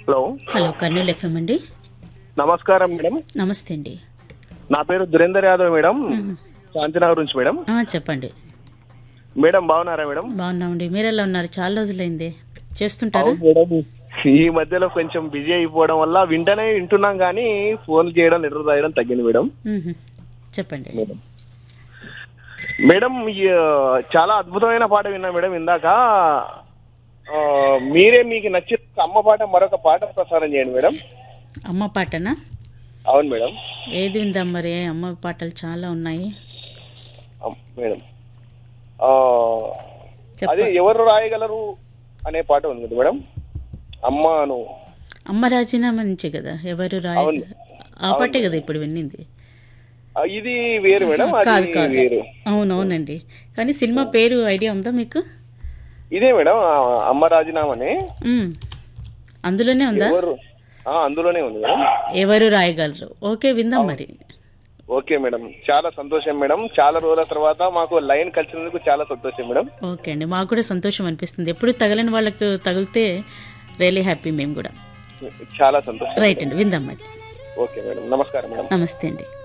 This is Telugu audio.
హలో హలో కర్నూలు ఎఫ్ఎం అండి నమస్కారం మేడం నమస్తే అండి నా పేరు దురేందర్ యాదవ్ మేడం శాంతినగర్ నుంచి మేడం ఆ, చెప్పండి మేడం బాగున్నారా మేడం బాగున్నామండి మీరు ఎలా ఉన్నారు చాలా రోజులైంది చేస్తుంటారా అవును మేడం ఈ మధ్యలో కొంచెం బిజీ అయిపోవడం వల్ల వింటనే వింటున్నాం కానీ ఫోన్ చేయడం లెటర్ రాయడం తగ్గింది మేడం మ్మ్. చెప్పండి మేడం మేడం ఈ, ఆ, చాలా అద్భుతమైన పాట విన్నా మేడం ఇందాక ఆ, మీరే మీకు నచ్చిన అమ్మ పాట మరొక పాట ప్రసారం చేయండి మేడం అమ్మ పాటనా అవును మేడం ఏది విందాం మరి అమ్మ పాటలు చాలా ఉన్నాయి అమ్- మేడం ఆ, చెప్ప అది ఎవరు రాయగలరు అనే పాట ఉంది కదా మేడం అమ్మను అమ్మ రాజీనామా నుంచే కదా ఎవరు రాయ అవును. ఆ పాటే కదా ఇప్పుడు విన్నింది ఆ, ఇది వేరు మేడం కాదు అది కాదు వేరు అవునవునండి కానీ సినిమా పేరు ఐడియా ఉందా మీకు ఇదే మేడం ఆ, అమ్మ రాజీనామాని మ్మ్. అందులోనే ఉందా ఎవరు ఆ, అందులోనే ఉంది మేడం ఎవరు రాయగలరు ఓకే విందాం మరి ఓకే మేడం చాలా సంతోషం మేడం చాలా రోజుల తర్వాత మాకు లైన్ కలిసినందుకు చాలా సంతోషం మేడం ఓకే అండి మాకు కూడా సంతోషం అనిపిస్తుంది ఎప్పుడు తగలని వాళ్ళకి తగిలితే రియలీ హ్యాపీ మేము కూడా చాలా సంతోషం రైట్ అండి విందాం మరి ఓకే మేడం నమస్కారం మేడం నమస్తే అండి